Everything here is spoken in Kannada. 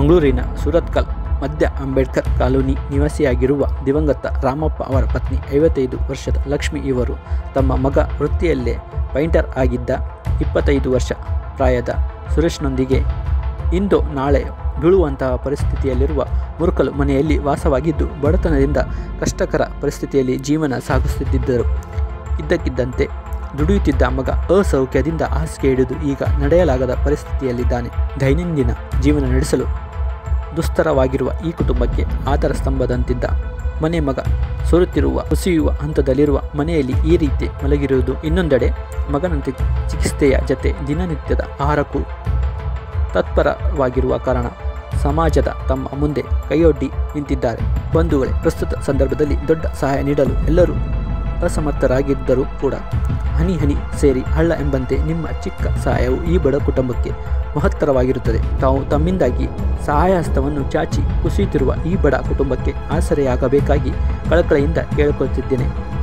ಮಂಗಳೂರಿನ ಸುರತ್ಕಲ್ ಮಧ್ಯ ಅಂಬೇಡ್ಕರ್ ಕಾಲೋನಿ ನಿವಾಸಿಯಾಗಿರುವ ದಿವಂಗತ ರಾಮಪ್ಪ ಅವರ ಪತ್ನಿ ಐವತ್ತೈದು ವರ್ಷದ ಲಕ್ಷ್ಮಿ ಇವರು ತಮ್ಮ ಮಗ ವೃತ್ತಿಯಲ್ಲೇ ಪೈಂಟರ್ ಆಗಿದ್ದ ಇಪ್ಪತ್ತೈದು ವರ್ಷ ಪ್ರಾಯದ ಸುರೇಶ್ನೊಂದಿಗೆ ಇಂದು ನಾಳೆ ಬೀಳುವಂತಹ ಪರಿಸ್ಥಿತಿಯಲ್ಲಿರುವ ಮುರುಕಲು ಮನೆಯಲ್ಲಿ ವಾಸವಾಗಿದ್ದು ಬಡತನದಿಂದ ಕಷ್ಟಕರ ಪರಿಸ್ಥಿತಿಯಲ್ಲಿ ಜೀವನ ಸಾಗಿಸುತ್ತಿದ್ದರು ಇದ್ದಕ್ಕಿದ್ದಂತೆ ದುಡಿಯುತ್ತಿದ್ದ ಮಗ ಅಸೌಖ್ಯದಿಂದ ಹಾಸಿಗೆ ಹಿಡಿದು ಈಗ ನಡೆಯಲಾಗದ ಪರಿಸ್ಥಿತಿಯಲ್ಲಿದ್ದಾನೆ ದೈನಂದಿನ ಜೀವನ ನಡೆಸಲು ದುಸ್ತರವಾಗಿರುವ ಈ ಕುಟುಂಬಕ್ಕೆ ಆಧಾರ ಸ್ತಂಭದಂತಿದ್ದ ಮನೆ ಮಗ ಸೋರುತ್ತಿರುವ ಕುಸಿಯುವ ಹಂತದಲ್ಲಿರುವ ಮನೆಯಲ್ಲಿ ಈ ರೀತಿ ಮಲಗಿರುವುದು ಇನ್ನೊಂದೆಡೆ ಮಗನಂತೆ ಚಿಕಿತ್ಸೆಯ ಜತೆ ದಿನನಿತ್ಯದ ಆಹಾರಕ್ಕೂ ತತ್ಪರವಾಗಿರುವ ಕಾರಣ ಸಮಾಜದ ತಮ್ಮ ಮುಂದೆ ಕೈಯೊಡ್ಡಿ ನಿಂತಿದ್ದಾರೆ ಬಂಧುಗಳೇ ಪ್ರಸ್ತುತ ಸಂದರ್ಭದಲ್ಲಿ ದೊಡ್ಡ ಸಹಾಯ ನೀಡಲು ಎಲ್ಲರೂ ಅಸಮರ್ಥರಾಗಿದ್ದರೂ ಕೂಡ ಹನಿ ಹನಿ ಸೇರಿ ಹಳ್ಳ ಎಂಬಂತೆ ನಿಮ್ಮ ಚಿಕ್ಕ ಸಹಾಯವು ಈ ಬಡ ಕುಟುಂಬಕ್ಕೆ ಮಹತ್ತರವಾಗಿರುತ್ತದೆ ತಾವು ತಮ್ಮಿಂದಾಗಿ ಸಹಾಯ ಹಸ್ತವನ್ನು ಚಾಚಿ ಕುಸಿಯುತ್ತಿರುವ ಈ ಬಡ ಕುಟುಂಬಕ್ಕೆ ಆಸರೆಯಾಗಬೇಕಾಗಿ ಕಳಕಳಿಯಿಂದ ಕೇಳಿಕೊಳ್ಳುತ್ತಿದ್ದೇನೆ